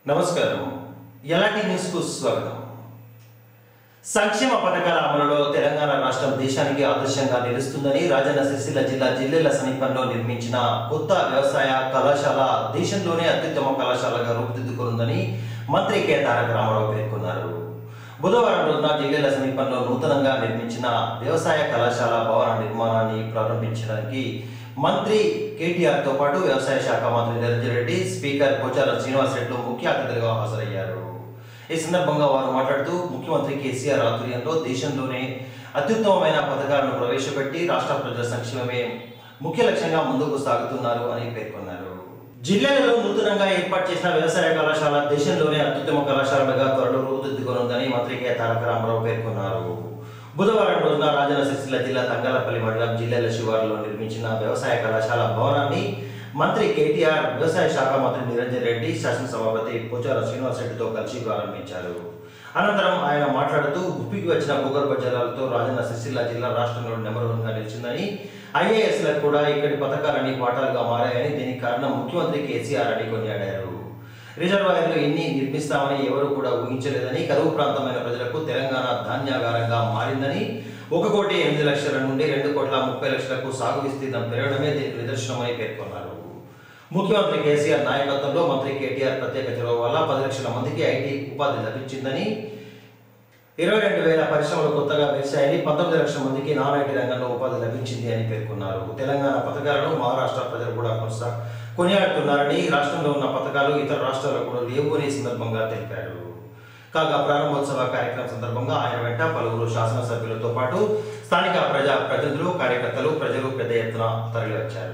నమస్కారం ఎలాంటి న్యూస్ కు స్వాగతం సంక్షేమ పథకాల అమలులో తెలంగాణ రాష్ట్రం దేశానికి ఆదర్శంగా నిలుస్తుందని రాజన్న సిరిసిల్ల జిల్లా జిల్లెల సమీపంలో నిర్మించిన కొత్త వ్యవసాయ కళాశాల దేశంలోనే అత్యుత్తమ కళాశాలగా రూపుదిద్దుకుందని మంత్రి కె తారక రామారావు పేర్కొన్నారు బుధవారం రోజున జిల్లెల సమీపంలో నూతనంగా నిర్మించిన వ్యవసాయ కళాశాల భవన నిర్మాణాన్ని ప్రారంభించడానికి మంత్రి కేటీఆర్ తో పాటు వ్యవసాయ శాఖ మంత్రి నిరంజన్ రెడ్డి స్పీకర్ పోచారం శ్రీనివాస్ రెడ్డి ముఖ్య అతిథులుగా హాజరయ్యారు ఈ సందర్భంగా వారు మాట్లాడుతూ ముఖ్యమంత్రి కేసీఆర్ ఆధ్వర్యంలో దేశంలోనే అత్యుత్తమమైన పథకాలను ప్రవేశపెట్టి రాష్ట్ర ప్రజల సంక్షేమమే ముఖ్య లక్ష్యంగా ముందుకు సాగుతున్నారు అని పేర్కొన్నారు జిల్లాలో నూతనంగా ఏర్పాటు చేసిన వ్యవసాయ కళాశాల దేశంలోనే అత్యుత్తమ కళాశాలగా త్వరలో రూపుదిద్దుకోనుందని మంత్రి కె తారక రామారావు పేర్కొన్నారు బుధవారం రోజున రాజన్న సిరిసిల్ల జిల్లా తంగలపల్లి మండలం జిల్లాల శివారులో నిర్మించిన వ్యవసాయ కళాశాల భవనాన్ని మంత్రి కేటీఆర్ వ్యవసాయ శాఖ మంత్రి నిరంజన్ రెడ్డి శాసనసభాపతి పోచారం శ్రీనివాస్ రెడ్డితో కలిసి ప్రారంభించారు అనంతరం ఆయన మాట్లాడుతూ గుప్పికి వచ్చిన భూగర్భ జలాలతో రాజన్న సిరిసిల్ల జిల్లా రాష్ట్రంలో నెంబర్ వన్ గా నిలిచిందని ఐఏఎస్లకు కూడా ఇక్కడి పథకాలన్నీ పాఠాలుగా మారాయని దీనికి కారణం ముఖ్యమంత్రి కేసీఆర్ అని కొనియాడారు రిజర్వాయర్లు ఎన్ని నిర్మిస్తామని ఎవరు కూడా ఊహించలేదని కరువు ప్రాంతమైన ప్రజలకు తెలంగాణ ధాన్యాగారంగా మారిందని ఒక కోటి ఎనిమిది లక్షల నుండి రెండు కోట్ల ముప్పై లక్షలకు సాగు విస్తీర్ణం పెరగడమే దీనికి నిదర్శనమని పేర్కొన్నారు ముఖ్యమంత్రి కేసీఆర్ నాయకత్వంలో మంత్రి కేటీఆర్ ప్రత్యేక చొరవ వల్ల పది లక్షల మందికి ఐటీ ఉపాధి లభించిందని ఇరవై రెండు వేల పరిశ్రమలు కొత్తగా వేశాయని పంతొమ్మిది లక్షల మందికి నాన్ ఐటీ రంగంలో ఉపాధి లభించింది అని పేర్కొన్నారు తెలంగాణ పథకాలను మహారాష్ట్ర ప్రజలు కూడా కొనసా కొనియాడుతున్నారని రాష్ట్రంలో ఉన్న పథకాలు ఇతర రాష్ట్రాల్లో కూడా లేవు అని ఈ సందర్భంగా తెలిపారు కాగా ప్రారంభోత్సవ కార్యక్రమం సందర్భంగా ఆయన వెంట పలువురు శాసనసభ్యులతో పాటు స్థానిక ప్రజా ప్రతినిధులు కార్యకర్తలు ప్రజలు పెద్ద ఎత్తున తరలివచ్చారు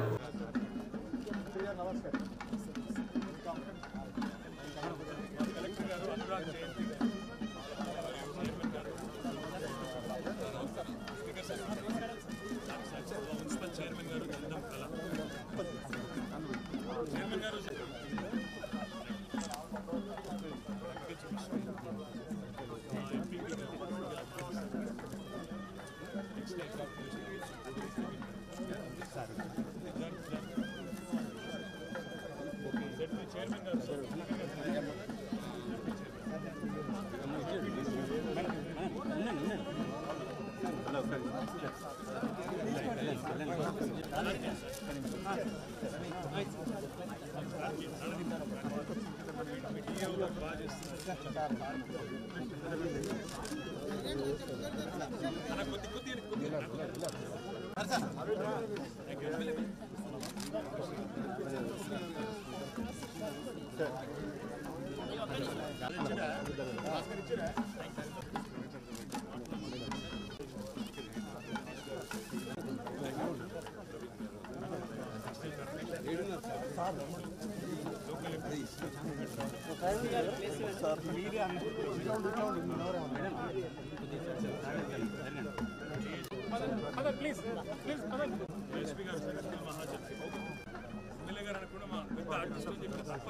ఎమ్మెల్యే గారు అనుకున్న మా పెద్ద ఆర్టిస్ట్ అని చెప్పి తప్ప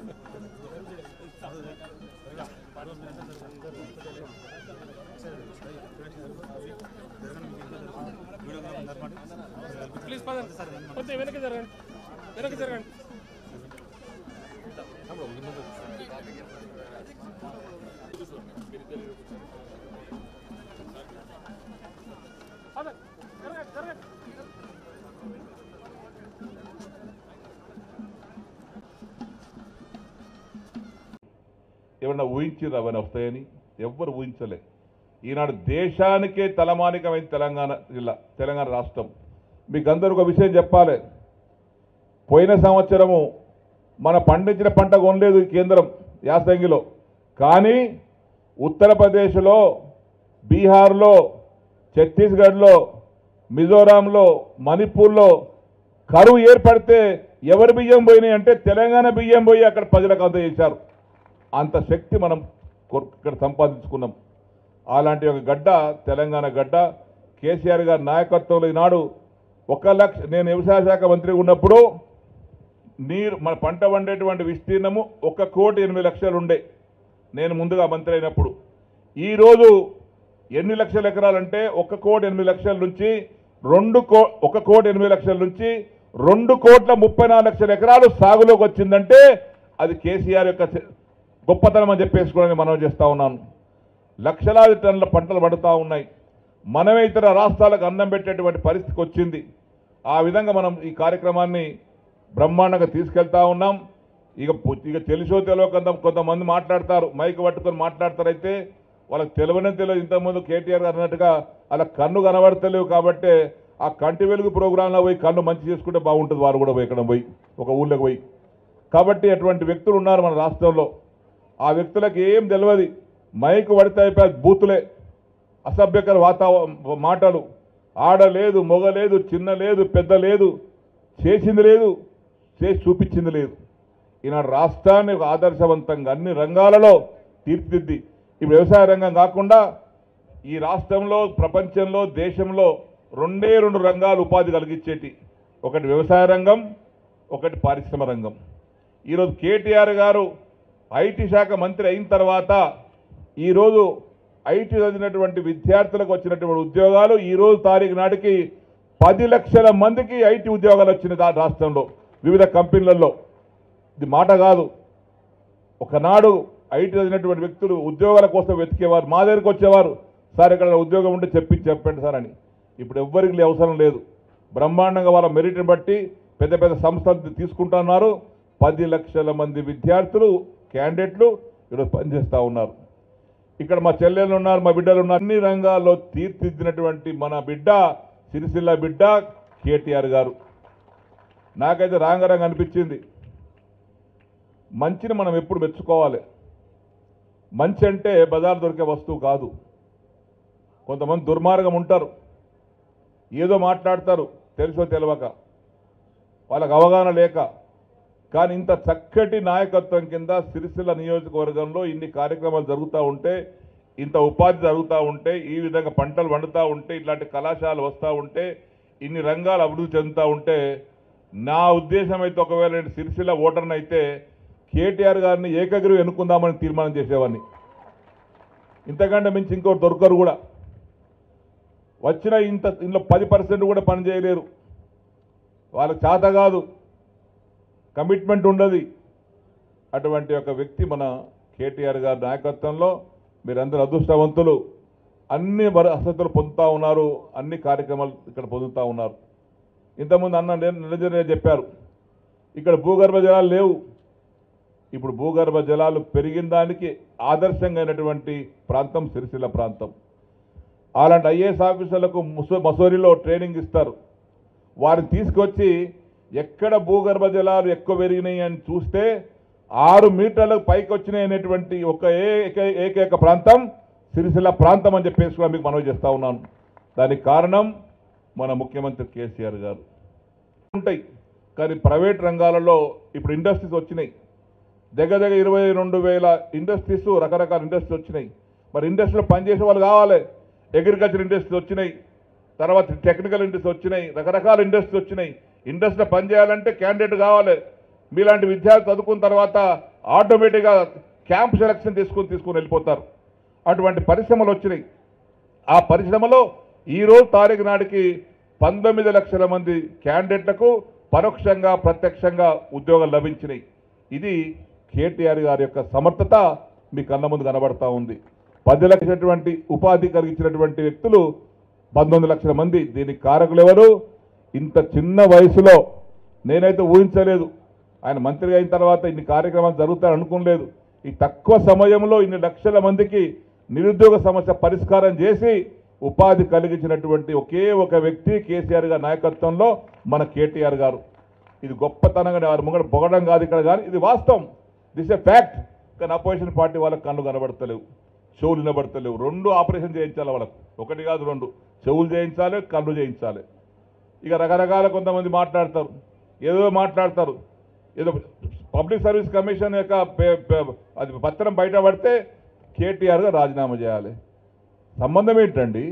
ప్లీజ్ పదండి కొంచెం వెనక్కి జరగండి వెనక్కి జరగండి పదండి జరగండి జరగండి ఏమన్నా ఊహించారు అవన్నీ వస్తాయని ఎవ్వరు ఊహించలే ఈనాడు దేశానికే తలమానికమైన తెలంగాణ జిల్లా తెలంగాణ రాష్ట్రం మీకు అందరూ ఒక విషయం చెప్పాలి పోయిన సంవత్సరము మన పండించిన పంట కొనలేదు ఈ కేంద్రం యాసంగిలో కానీ ఉత్తరప్రదేశ్లో బీహార్లో ఛత్తీస్గఢ్లో మిజోరాంలో మణిపూర్లో కరువు ఏర్పడితే ఎవరి బియ్యం పోయినాయి అంటే తెలంగాణ బియ్యం పోయి అక్కడ ప్రజలకు అందజేశారు అంత శక్తి మనం కొర్- ఇక్కడ సంపాదించుకున్నాం అలాంటి ఒక గడ్డ తెలంగాణ గడ్డ కేసీఆర్ గారి నాయకత్వంలో ఈనాడు ఒక లక్ష నేను వ్యవసాయ శాఖ మంత్రిగా ఉన్నప్పుడు నీరు మన పంట పండేటువంటి విస్తీర్ణము ఒక కోటి ఎనిమిది లక్షలు ఉండే నేను ముందుగా మంత్రి అయినప్పుడు ఈరోజు ఎన్ని లక్షల ఎకరాలంటే ఒక కోటి ఎనిమిది లక్షల నుంచి రెండు కో ఒక కోటి ఎనిమిది లక్షల నుంచి రెండు కోట్ల ముప్పై నాలుగు లక్షల ఎకరాలు సాగులోకి వచ్చిందంటే అది కేసీఆర్ యొక్క చ- గొప్పతనం అని చెప్పేసుకోవడానికి మనం చేస్తూ ఉన్నాను లక్షలాది టన్నుల పంటలు పడుతూ ఉన్నాయి మనమే ఇతర రాష్ట్రాలకు అన్నం పెట్టేటువంటి పరిస్థితికి వచ్చింది ఆ విధంగా మనం ఈ కార్యక్రమాన్ని బ్రహ్మాండంగా తీసుకెళ్తా ఉన్నాం ఇక పు- ఇక తెలుసో తెలియక కొంత కొంతమంది మాట్లాడతారు మైక్ పట్టుకొని మాట్లాడతారైతే వాళ్ళకి తెలియనే తెలియదు ఇంతకుముందు కేటీఆర్ గారు అన్నట్టుగా అలా కన్ను కనబడతలేవు కాబట్టి ఆ కంటి వెలుగు ప్రోగ్రాంలో పోయి కన్ను మంచి చేసుకుంటే బాగుంటుంది వారు కూడా పోయి ఇక్కడ పోయి ఒక ఊళ్ళోకి పోయి కాబట్టి అటువంటి వ్యక్తులు ఉన్నారు మన రాష్ట్రంలో ఆ వ్యక్తులకు ఏం తెలియదు మైకు పడితే అయిపోయి బూతులే అసభ్యకర వాతావరణ మాటలు ఆడ లేదు మొగ లేదు చిన్న లేదు పెద్ద లేదు చేసింది లేదు చేసి చూపించింది లేదు ఈనాడు రాష్ట్రాన్ని ఒక ఆదర్శవంతంగా అన్ని రంగాలలో తీర్చిదిద్ది ఇప్పుడు వ్యవసాయ రంగం కాకుండా ఈ రాష్ట్రంలో ప్రపంచంలో దేశంలో రెండే రెండు రంగాలు ఉపాధి కలిగించేటి ఒకటి వ్యవసాయ రంగం ఒకటి పారిశ్రమ రంగం ఈరోజు కేటీఆర్ గారు ఐటీ శాఖ మంత్రి అయిన తర్వాత ఈరోజు ఐటీ చదివినటువంటి విద్యార్థులకు వచ్చినటువంటి ఉద్యోగాలు ఈ రోజు తారీఖు నాటికి పది లక్షల మందికి ఐటీ ఉద్యోగాలు వచ్చినాయి దా- రాష్ట్రంలో వివిధ కంపెనీలలో ఇది మాట కాదు ఒకనాడు ఐటీ చదివినటువంటి వ్యక్తులు ఉద్యోగాల కోసం వెతికేవారు మా దగ్గరికి వచ్చేవారు సార్ ఇక్కడ ఉద్యోగం ఉంటే చెప్పి చెప్పండి సార్ అని ఇప్పుడు ఎవ్వరికి లే- అవసరం లేదు బ్రహ్మాండంగా వాళ్ళ మెరిట్ని బట్టి పెద్ద పెద్ద సంస్థలు తీసుకుంటున్నారు పది లక్షల మంది విద్యార్థులు క్యాండిడేట్లు ఈరోజు పనిచేస్తూ ఉన్నారు ఇక్కడ మా చెల్లెలు ఉన్నారు మా బిడ్డలు ఉన్నారు అన్ని రంగాల్లో తీర్చిదిద్దినటువంటి మన బిడ్డ సిరిసిల్ల బిడ్డ కేటీఆర్ గారు నాకైతే రాంగరంగా అనిపించింది మంచిని మనం ఎప్పుడు మెచ్చుకోవాలి మంచి అంటే బజార్ దొరికే వస్తువు కాదు కొంతమంది దుర్మార్గం ఉంటారు ఏదో మాట్లాడతారు తెలుసో తెలియక వాళ్ళకి అవగాహన లేక కానీ ఇంత చక్కటి నాయకత్వం కింద సిరిసిల్ల నియోజకవర్గంలో ఇన్ని కార్యక్రమాలు జరుగుతూ ఉంటే ఇంత ఉపాధి జరుగుతూ ఉంటే ఈ విధంగా పంటలు వండుతూ ఉంటే ఇట్లాంటి కళాశాలలు వస్తూ ఉంటే ఇన్ని రంగాలు అభివృద్ధి చెందుతూ ఉంటే నా ఉద్దేశం అయితే ఒకవేళ నేను సిరిసిల్ల ఓటర్ని అయితే కేటీఆర్ గారిని ఏకగ్రీవం ఎన్నుకుందామని తీర్మానం చేసేవాడిని ఇంతకంటే మించి ఇంకోటి దొరకరు కూడా వచ్చిన ఇంత ఇందులో పది పర్సెంట్ కూడా పని చేయలేరు వాళ్ళకి చేత కాదు కమిట్మెంట్ ఉండదు అటువంటి ఒక వ్యక్తి మన కేటీఆర్ గారి నాయకత్వంలో మీరందరూ అదృష్టవంతులు అన్ని వసతులు పొందుతూ ఉన్నారు అన్ని కార్యక్రమాలు ఇక్కడ పొందుతూ ఉన్నారు ఇంతకుముందు అన్న నిరంజనే చెప్పారు ఇక్కడ భూగర్భ జలాలు లేవు ఇప్పుడు భూగర్భ జలాలు పెరిగిన దానికి ఆదర్శంగా అయినటువంటి ప్రాంతం సిరిసిల్ల ప్రాంతం అలాంటి ఐఏఎస్ ఆఫీసర్లకు ముసో మసూరిలో ట్రైనింగ్ ఇస్తారు వారిని తీసుకొచ్చి ఎక్కడ భూగర్భ జలాలు ఎక్కువ పెరిగినాయి అని చూస్తే ఆరు మీటర్లకు పైకి వచ్చినాయి అనేటువంటి ఒక ఏక ఏకైక ప్రాంతం సిరిసిల్ల ప్రాంతం అని చెప్పేసి కూడా మీకు మనవి చేస్తా ఉన్నాను దానికి కారణం మన ముఖ్యమంత్రి కేసీఆర్ గారు ఉంటాయి కానీ ప్రైవేట్ రంగాలలో ఇప్పుడు ఇండస్ట్రీస్ వచ్చినాయి దగ్గర దగ్గర ఇరవై రెండు వేల ఇండస్ట్రీస్ రకరకాల ఇండస్ట్రీస్ వచ్చినాయి మరి ఇండస్ట్రీలో పనిచేసే వాళ్ళు కావాలి అగ్రికల్చర్ ఇండస్ట్రీస్ వచ్చినాయి తర్వాత టెక్నికల్ ఇండస్ట్రీస్ వచ్చినాయి రకరకాల ఇండస్ట్రీస్ వచ్చినాయి ఇండస్ట్రీలో పనిచేయాలంటే క్యాండిడేట్ కావాలి మీలాంటి విద్యార్థులు చదువుకున్న తర్వాత ఆటోమేటిక్గా క్యాంప్ సెలక్షన్ తీసుకొని తీసుకొని వెళ్ళిపోతారు అటువంటి పరిశ్రమలు వచ్చినాయి ఆ పరిశ్రమలో ఈ రోజు తారీఖు నాటికి పంతొమ్మిది లక్షల మంది క్యాండిడేట్లకు పరోక్షంగా ప్రత్యక్షంగా ఉద్యోగాలు లభించినాయి ఇది కేటీఆర్ గారి యొక్క సమర్థత మీ కళ్ళ ముందు కనబడతా ఉంది పది లక్షలటువంటి ఉపాధి కలిగించినటువంటి వ్యక్తులు పంతొమ్మిది లక్షల మంది దీనికి కారకులు ఎవరు ఇంత చిన్న వయసులో నేనైతే ఊహించలేదు ఆయన మంత్రిగా అయిన తర్వాత ఇన్ని కార్యక్రమాలు జరుగుతాయని అనుకోలేదు ఈ తక్కువ సమయంలో ఇన్ని లక్షల మందికి నిరుద్యోగ సమస్య పరిష్కారం చేసి ఉపాధి కలిగించినటువంటి ఒకే ఒక వ్యక్తి కేసీఆర్ గారి నాయకత్వంలో మన కేటీఆర్ గారు ఇది గొప్పతనంగా వారి ముంగడ పొగడం కాదు ఇక్కడ కానీ ఇది వాస్తవం దిస్ ఎ ఫ్యాక్ట్ కానీ అపోజిషన్ పార్టీ వాళ్ళకి కళ్ళు కనబడతలేవు చెవులు వినబడతలేవు రెండు ఆపరేషన్ చేయించాలి వాళ్ళకు ఒకటి కాదు రెండు చెవులు చేయించాలి కళ్ళు చేయించాలి ఇక రకరకాల కొంతమంది మాట్లాడతారు ఏదో మాట్లాడతారు ఏదో పబ్లిక్ సర్వీస్ కమిషన్ యొక్క పే- పే- అది పత్రం బయట పడితే కేటీఆర్గా రాజీనామా చేయాలి సంబంధం ఏంటండి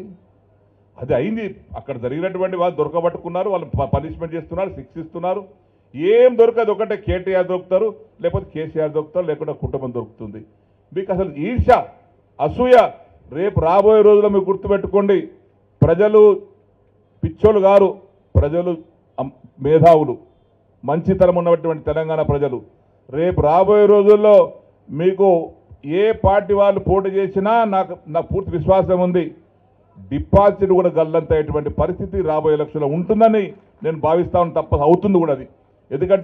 అది అయింది అక్కడ జరిగినటువంటి వాళ్ళు దొరకబట్టుకున్నారు వాళ్ళు పనిష్మెంట్ చేస్తున్నారు శిక్షిస్తున్నారు ఏం దొరకదు ఒకటే కేటీఆర్ దొరుకుతారు లేకపోతే కేసీఆర్ దొరుకుతారు లేకుంటే కుటుంబం దొరుకుతుంది మీకు అసలు ఈర్ష అసూయ రేపు రాబోయే రోజుల్లో మీరు గుర్తుపెట్టుకోండి ప్రజలు పిచ్చోలు గారు ప్రజలు అం- మేధావులు మంచితనం ఉన్నటువంటి తెలంగాణ ప్రజలు రేపు రాబోయే రోజుల్లో మీకు ఏ పార్టీ వాళ్ళు పోటీ చేసినా నాకు నాకు పూర్తి విశ్వాసం ఉంది డిపాజిట్ కూడా గల్లంతయ్యేటువంటి పరిస్థితి రాబోయే ఎలక్షన్లో ఉంటుందని నేను భావిస్తాను తప్ప అవుతుంది కూడా అది ఎందుకంటే